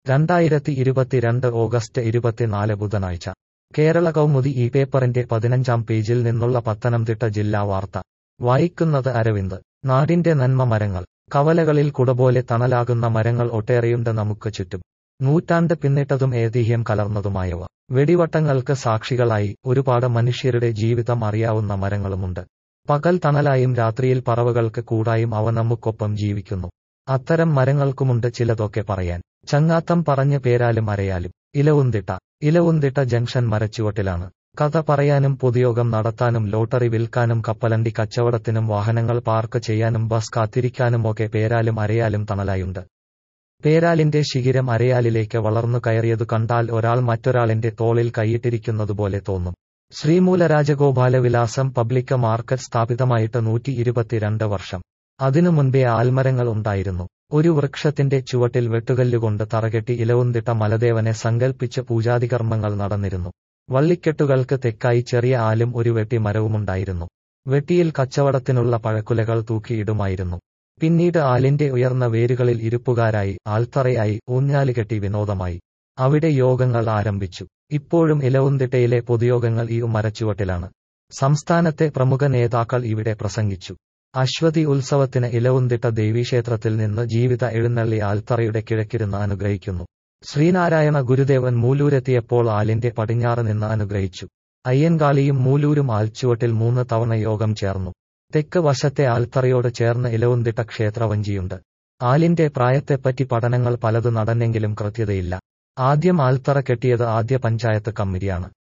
രണ്ടായിരത്തി ഇരുപത്തിരണ്ട് ഓഗസ്റ്റ് ഇരുപത്തിനാല് ബുധനാഴ്ച കേരള കൗമുദി ഈ പേപ്പറിന്റെ പതിനഞ്ചാം പേജിൽ നിന്നുള്ള പത്തനംതിട്ട ജില്ലാ വാർത്ത വായിക്കുന്നത് അരവിന്ദ് നാടിന്റെ നന്മ മരങ്ങൾ കവലകളിൽ കുടപോലെ തണലാകുന്ന മരങ്ങൾ ഒട്ടേറെയുണ്ട് നമുക്ക് ചുറ്റും നൂറ്റാണ്ട് പിന്നിട്ടതും ഏതിഹ്യം കലർന്നതുമായവ വെടിവട്ടങ്ങൾക്ക് സാക്ഷികളായി ഒരുപാട് മനുഷ്യരുടെ ജീവിതം അറിയാവുന്ന മരങ്ങളുമുണ്ട് പകൽ തണലായും രാത്രിയിൽ പറവകൾക്ക് കൂടായും അവ നമുക്കൊപ്പം ജീവിക്കുന്നു അത്തരം മരങ്ങൾക്കുമുണ്ട് ചിലതൊക്കെ പറയാൻ ചങ്ങാത്തം പറഞ്ഞ് പേരാലും അരയാലും ഇലവുന്തിട്ട ഇലവുന്തിട്ട ജംഗ്ഷൻ മരച്ചുവട്ടിലാണ് കഥ പറയാനും പൊതുയോഗം നടത്താനും ലോട്ടറി വിൽക്കാനും കപ്പലണ്ടി കച്ചവടത്തിനും വാഹനങ്ങൾ പാർക്ക് ചെയ്യാനും ബസ് കാത്തിരിക്കാനുമൊക്കെ പേരാലും അരയാലും തണലായുണ്ട് പേരാലിന്റെ ശിഖിരം അരയാലിലേക്ക് വളർന്നു കയറിയതു കണ്ടാൽ ഒരാൾ മറ്റൊരാളിന്റെ തോളിൽ കൈയിട്ടിരിക്കുന്നതുപോലെ തോന്നും ശ്രീമൂല രാജഗോപാലവിലാസം പബ്ലിക് മാർക്കറ്റ് സ്ഥാപിതമായിട്ട് നൂറ്റി ഇരുപത്തിരണ്ട് വർഷം അതിനു മുൻപേ ആൽമരങ്ങൾ ഉണ്ടായിരുന്നു ഒരു വൃക്ഷത്തിന്റെ ചുവട്ടിൽ വെട്ടുകല്ലുകൊണ്ട് തറകെട്ടി ഇലവുന്തിട്ട മലദേവനെ സങ്കൽപ്പിച്ച് പൂജാതികർമ്മങ്ങൾ നടന്നിരുന്നു വള്ളിക്കെട്ടുകൾക്ക് തെക്കായി ചെറിയ ആലും ഒരു വെട്ടി മരവുമുണ്ടായിരുന്നു വെട്ടിയിൽ കച്ചവടത്തിനുള്ള പഴക്കുലകൾ തൂക്കിയിടുമായിരുന്നു പിന്നീട് ആലിന്റെ ഉയർന്ന വേരുകളിൽ ഇരുപ്പുകാരായി ആൽത്തറയായി ഊഞ്ഞാലുകെട്ടി വിനോദമായി അവിടെ യോഗങ്ങൾ ആരംഭിച്ചു ഇപ്പോഴും ഇലവുന്തിട്ടയിലെ പൊതുയോഗങ്ങൾ ഈ മരച്ചുവട്ടിലാണ് സംസ്ഥാനത്തെ പ്രമുഖ നേതാക്കൾ ഇവിടെ പ്രസംഗിച്ചു അശ്വതി ഉത്സവത്തിന് ഇലവുന്തിട്ട ദേവീക്ഷേത്രത്തിൽ നിന്ന് ജീവിത എഴുന്നള്ളി ആൽത്തറയുടെ കിഴക്കിരുന്ന് അനുഗ്രഹിക്കുന്നു ശ്രീനാരായണ ഗുരുദേവൻ മൂലൂരെത്തിയപ്പോൾ ആലിന്റെ പടിഞ്ഞാറ് നിന്ന് അനുഗ്രഹിച്ചു അയ്യൻകാളിയും മൂലൂരും ആൽച്ചുവട്ടിൽ മൂന്ന് തവണ യോഗം ചേർന്നു തെക്ക് വശത്തെ ആൽത്തറയോട് ചേർന്ന് ഇലവുന്തിട്ട ക്ഷേത്രവഞ്ചിയുണ്ട് ആലിന്റെ പ്രായത്തെപ്പറ്റി പഠനങ്ങൾ പലത് നടന്നെങ്കിലും കൃത്യതയില്ല ആദ്യം ആൽത്തറ കെട്ടിയത് ആദ്യ പഞ്ചായത്ത് കമ്മിറ്റിയാണ്